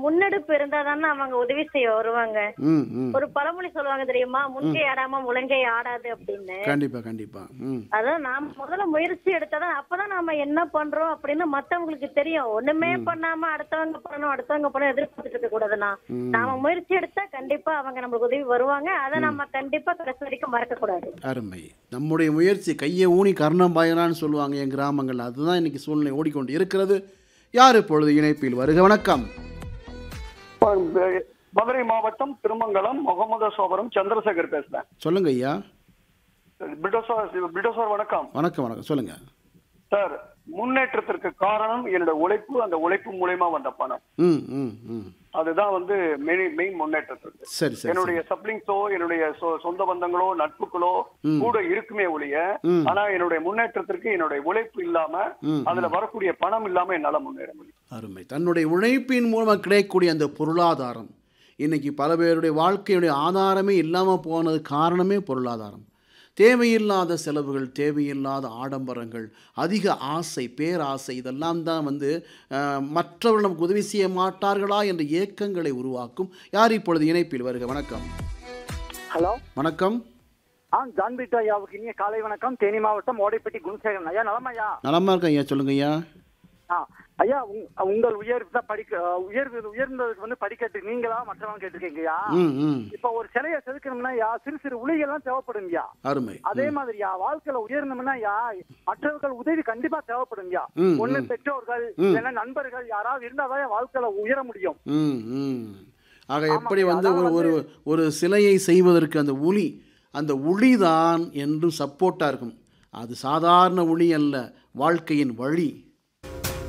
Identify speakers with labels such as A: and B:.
A: முன்னெடுப்பு இருந்தா தானே அவங்க உதவி செய்ய வருவாங்க
B: ம் ம்
A: ஒரு பழமொழி சொல்லுவாங்க தெரியுமா முன்கை ஆடாம முழங்கை ஆடாது அப்படின்னு
B: கண்டிப்பா கண்டிப்பா ம்
A: அதான் நாம முதல்ல முயற்சி எடுத்தாதான் அப்பதான் நாம என்ன பண்றோம் அப்படின்னு மத்தவங்களுக்கு தெரியும் ஒண்ணுமே பண்ணாம அடுத்தவங்க பண்ணணும் அடுத்தவங்க பண்ணணும் எதிர்பார்த்துட்டு இருக்க கூடாதுண்ணா நாம முயற்சி எடுத்தா கண்டிப்பா அவங்க நம்மளுக்கு உதவி வருவாங்க அதை நம்ம கண்டிப்பா கடைசி வரைக்கும் மறக்க கூடாது
B: அருமை நம்முடைய முயற்சி கையை ஊனி கர்ணம் பாயலான்னு சொல்லுவாங்க என் கிராமங்கள் அதுதான் இன்னைக்கு சூழ்நிலை ஓடிக்கொண்டு இருக்கிறது யார் இப்பொழுது இணைப்பில் வருக வணக்கம்
C: மதுரை மாவட்டம் திருமங்கலம் முகமது சோபரம் சந்திரசேகர் பேசுறேன்
B: சொல்லுங்க ஐயா
C: பிரிட்டோ சார் பிரிட்டோ சார் வணக்கம்
B: வணக்கம் வணக்கம் சொல்லுங்க
C: சார் முன்னேற்றத்திற்கு காரணம் என்னோட உழைப்பு அந்த உழைப்பு மூலியமா வந்த பணம்
B: ம் ம் ம்
C: அதுதான் வந்து மெயின் மெயின் முன்னேற்றத்திற்கு
B: சரி சரி
C: என்னுடைய சப்ளிங்ஸோ என்னுடைய சொ- சொந்த பந்தங்களோ நட்புகளோ கூட இருக்குமே ஒழிய
B: ம்.
C: ஆனா என்னுடைய முன்னேற்றத்திற்கு என்னுடைய உழைப்பு இல்லாம
B: ம்,
C: அதுல வரக்கூடிய பணம் இல்லாம என்னால முன்னேற முடியும்
B: அருமை தன்னுடைய உழைப்பின் மூலமாக கிடைக்கக்கூடிய அந்த பொருளாதாரம் இன்னைக்கு பல பேருடைய வாழ்க்கையுடைய ஆதாரமே இல்லாமல் போனது காரணமே பொருளாதாரம் தேவையில்லாத செலவுகள் தேவையில்லாத ஆடம்பரங்கள் அதிக ஆசை பேராசை இதெல்லாம் தான் வந்து அஹ், மற்றவர்கள் நமக்கு உதவி செய்ய மாட்டார்களா என்ற ஏக்கங்களை உருவாக்கும் யார் இப்பொழுது இணைப்பில் வருக வணக்கம்
D: ஹலோ
B: வணக்கம்
D: ஆ ஜான் பீட்டோ ஐயாவுக்கு இனிய காலை வணக்கம் தேனி மாவட்டம் ஓடைப்பட்டி குணசேகரன் ஐயா நலமா ஐயா
B: நலமா இருக்கேன் ஐயா சொல்லுங்க ஐயா
D: ஆ ஐயா உங்- உங்கள் உயர்வு தான் படிக்க உயர்வு உயர்ந்ததுக்கு வந்து படிக்கட்டு நீங்களா மற்றவங்க கேட்டிருக்கீங்கய்யா
B: ம் ம்
D: இப்ப ஒரு சிலையை செதுக்கணும்னா யா சிறு சிறு உளிகள்லாம் தேவைப்படுங்கய்யா
B: அருமை
D: அதே மாதிரியா வாழ்க்கையில உயரணும்னா யா மற்றவர்கள் உதவி கண்டிப்பா தேவைப்படுங்கய்யா
B: ம்,
D: ஒண்ணு
B: ம்.
D: பெற்றோர்கள் இல்லைன்னா நண்பர்கள் யாராவது இருந்தாதான் வாழ்க்கையில உயர முடியும்
B: ம் ம் ஆக
D: ஆமாங்க,
B: எப்படி வந்து ஒரு
D: அதாவது
B: ஒரு ஒரு சிலையை செய்வதற்கு அந்த உளி அந்த உளிதான் என்றும் சப்போர்ட்டாக இருக்கும் அது சாதாரண உளி அல்ல வாழ்க்கையின் வழி